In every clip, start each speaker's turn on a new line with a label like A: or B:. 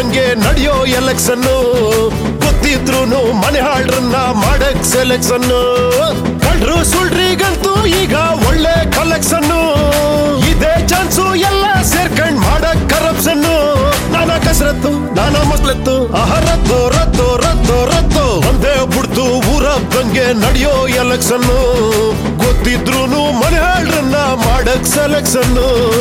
A: ಹೇಳ್ದಂಗೆ ನಡೆಯೋ ಎಲೆಕ್ಷನ್ ಗೊತ್ತಿದ್ರು ಮನೆ ಹಾಳ್ರನ್ನ ಮಾಡಕ್ ಸೆಲೆಕ್ಷನ್ ಕಳ್ರು ಸುಳ್ರಿಗಂತೂ ಈಗ ಒಳ್ಳೆ ಕಲೆಕ್ಷನ್ ಇದೇ ಚಾನ್ಸು ಎಲ್ಲ ಸೇರ್ಕೊಂಡ್ ಮಾಡಕ್ ಕರಪ್ಷನ್ ನಾನಾ ಕಸರತ್ತು ನಾನಾ ಮಕ್ಳತ್ತು ಆಹ ರದ್ದು ರದ್ದು ರದ್ದು ರದ್ದು ಒಂದೇ ಬಿಡ್ತು ಊರಬ್ಬಂಗೆ ನಡೆಯೋ ಎಲೆಕ್ಷನ್ ಗೊತ್ತಿದ್ರು ಮನೆ ಹಾಳ್ರನ್ನ ಮಾಡಕ್ ಸೆಲೆಕ್ಷನ್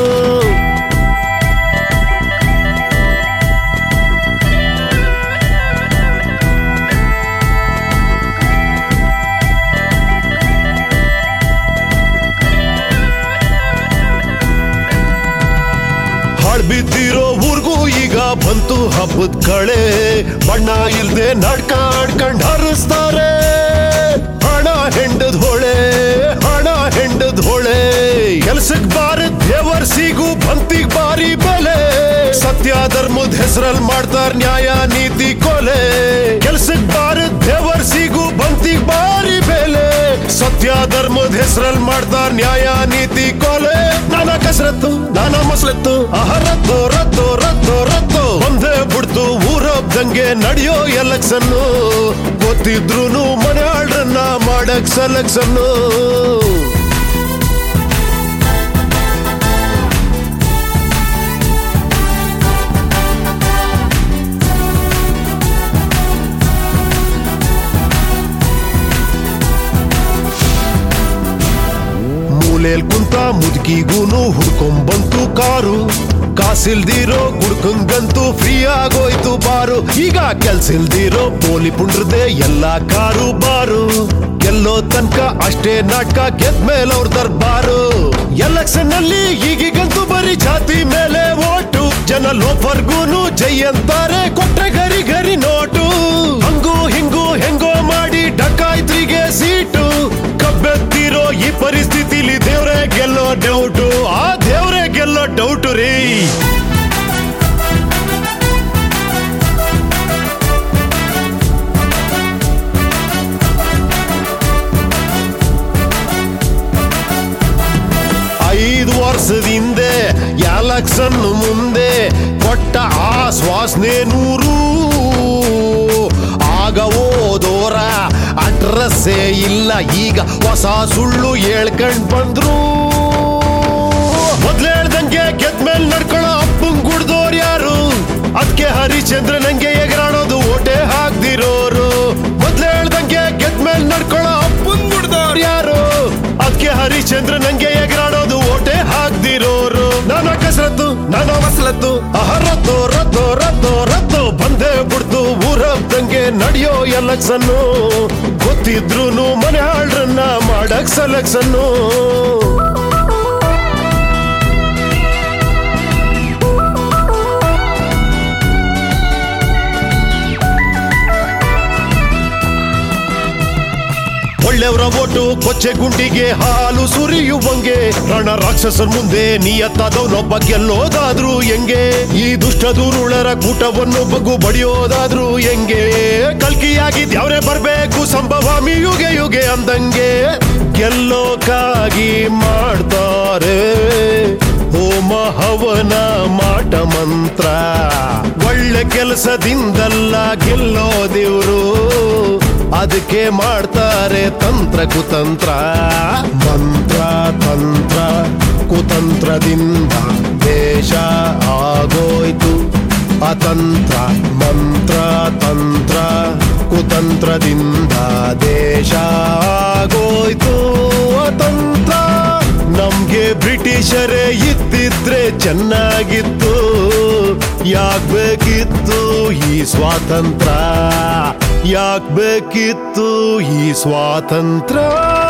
A: ಹಾಳ್ ಬಿದ್ದಿರೋ ಊರ್ಗೂ ಈಗ ಬಂತು ಹಬ್ಬದ ಕಳೆ ಬಣ್ಣ ಇಲ್ದೆ ನಡ್ಕಾಡ್ಕಂಡ್ ಹರಿಸ್ತಾರೆ ಹಣ ಹೆಂಡದ್ ಹೊಳೆ ಹಣ ಹೆಂಡದ್ ಹೊಳೆ ಕೆಲ್ಸಕ್ ಬಾರ ದೇವರ್ ಸಿಗು ಬಂತಿಗ್ ಬಾರಿ ಬೆಲೆ ಸತ್ಯ ಧರ್ಮದ ಹೆಸರಲ್ಲಿ ಮಾಡ್ತಾರ ನ್ಯಾಯ ನೀತಿ ಕೊಲೆ ಕೆಲ್ಸಕ್ ಬಾರ ದೇವರ್ ಸಿಗು ಬಂತಿಗ್ ಬಾರಿ ಬೆಲೆ ಸತ್ಯ ಧರ್ಮದ ಹೆಸರಲ್ಲಿ ಮಾಡ್ತಾರ ನ್ಯಾಯ ನೀತಿ ಕೊಲೆ ನಾನಾ ಕಸರತ್ತು ನಾನಾ ಮಸಲತ್ತು ಆಹ ರದ್ದು ರದ್ದು ರದ್ದು ರದ್ದು ಒಂದೇ ಬಿಡ್ತು ಊರಬ್ದಂಗೆ ನಡೆಯೋ ಎಲೆಕ್ಷನ್ ಗೊತ್ತಿದ್ರು ಮನೆ ಆಳ್ರನ್ನ ಮಾಡಕ್ ಸೆಲೆಕ್ಷನ್ ಮೂಲೆಲ್ ಕುಂತ ಮುದುಕಿಗೂನು ಹುಡ್ಕೊಂಬಂತು ಕಾರು ಕಾಸಿಲ್ದಿರೋ ಗುಡ್ಕಂಗಂತೂ ಫ್ರೀ ಆಗೋಯ್ತು ಬಾರು ಈಗ ಕೆಲ್ಸಿಲ್ದಿರೋ ಪೋಲಿ ಪುಂಡ್ರದೆ ಎಲ್ಲ ಕಾರು ಬಾರು ಗೆಲ್ಲೋ ತನಕ ಅಷ್ಟೇ ನಾಟಕ ಗೆದ್ಮೇಲೆ ಅವ್ರ ದರ್ಬಾರು ಎಲೆಕ್ಷನ್ ಅಲ್ಲಿ ಈಗೀಗಂತೂ ಬರೀ ಜಾತಿ ಮೇಲೆ ಓಟು ಜನ ಲೋಫರ್ಗೂನು ಜೈ ಅಂತಾರೆ ಕೊಟ್ರೆ ಗರಿ ಗರಿ ನೋಟು ಹಂಗು ಹಿಂಗು ಹೆಂಗೋ ಮಾಡಿ ಡಕಾಯ್ತ್ರಿಗೆ ಸೀಟು ಕಬ್ಬೆತ್ತಿರೋ ಈ ಪರಿಸ್ಥಿತಿಲಿ ದೇವ್ರೆ ಗೆಲ್ಲೋ ಡೌಟು ಆ ದೇವ್ರೆ ಗೆಲ್ಲೋ ಡೌಟು ರೀ ಐದು ವರ್ಷದ ಹಿಂದೆ ಎಲೆಕ್ಷನ್ ಮುಂದೆ ಕೊಟ್ಟ ಆಶ್ವಾಸನೆ ನೂರು ಆಗ ಓದೋರ ಅಡ್ರೆಸ್ಸೇ ಇಲ್ಲ ಈಗ ಹೊಸ ಸುಳ್ಳು ಹೇಳ್ಕೊಂಡ್ ಬಂದ್ರು ಮೊದ್ಲು ಹೇಳ್ದಂಗೆ ಗೆದ್ಮೇಲೆ ನಡ್ಕೊಳ್ಳೋ ಅಪ್ಪಂಗ್ ಗುಡ್ದೋರ್ ಯಾರು ಅದಕ್ಕೆ ಹರಿಚಂದ್ರ ನಂಗೆ ಎಗರಾಡೋದು ಓಟೆ ಹಾಕ್ದಿರೋರು ಮೊದ್ಲು ಹೇಳ್ದಂಗೆ ಗೆದ್ಮೇಲೆ ನಡ್ಕೊಳ್ಳೋ ಅಪ್ಪಂಗ್ ಗುಡ್ದೋರ್ ಯಾರು ಅದಕ್ಕೆ ಹರಿಚಂದ್ರ ನಂಗೆ ಎಗರಾಡೋದು ಓಟೆ ಹಾಕ್ದಿರೋರು ನಾನು ಕಸರತ್ತು ನಾನು ಮಸಲತ್ತು ಆಹ ರದ್ದು ರದ್ದು ರದ್ದು ರದ್ದು ಬಂದೇ ಬಿಡ್ತು ಊರಬ್ದಂಗೆ ನಡೆಯೋ ಎಲೆಕ್ಷನ್ ಗೊತ್ತಿದ್ರು ಮನೆ ಹಾಳ್ರನ್ನ ಮಾಡಕ್ ಸೆಲೆಕ್ಷನ್ನು ಒಳ್ಳೆಯವರ ಓಟು ಕೊಚ್ಚೆ ಗುಂಡಿಗೆ ಹಾಲು ಸುರಿಯುವಂಗೆ ರಣ ರಾಕ್ಷಸರ ಮುಂದೆ ನಿಯತ್ತಾದವನೊಬ್ಬ ಗೆಲ್ಲೋದಾದ್ರು ಹೆಂಗೆ ಈ ದುಷ್ಟ ದೂರುಳರ ಕೂಟವನ್ನು ಬಗ್ಗು ಬಡಿಯೋದಾದ್ರು ಹೆಂಗೆ ಕಲ್ಕಿಯಾಗಿದ್ ಯಾವ್ರೆ ಬರ್ಬೇಕು ಸಂಭವಾಮಿ ಯುಗೆ ಯುಗೆ ಅಂದಂಗೆ ಗೆಲ್ಲೋಕಾಗಿ ಮಾಡ್ತಾರೆ ಹೋಮ ಹವನ ಮಾಟ ಮಂತ್ರ ಒಳ್ಳೆ ಕೆಲಸದಿಂದಲ್ಲ ಗೆಲ್ಲೋ ದೇವ್ರು ಅದಕ್ಕೆ ಮಾಡ್ತಾರೆ ತಂತ್ರ ಕುತಂತ್ರ ಮಂತ್ರ ತಂತ್ರ ಕುತಂತ್ರದಿಂದ ದೇಶ ಆಗೋಯ್ತು ಅತಂತ್ರ ಮಂತ್ರ ತಂತ್ರ ಕುತಂತ್ರದಿಂದ ದೇಶ ಆಗೋಯ್ತು ಅತಂತ್ರ ನಮ್ಗೆ ಬ್ರಿಟಿಷರೇ ಇದ್ದಿದ್ರೆ ಚೆನ್ನಾಗಿತ್ತು ಯಾಕ್ ಬೇಕಿತ್ತು ಈ ಸ್ವಾತಂತ್ರ್ಯ ಯಾಕ್ ಬೇಕಿತ್ತು ಈ ಸ್ವಾತಂತ್ರ್ಯ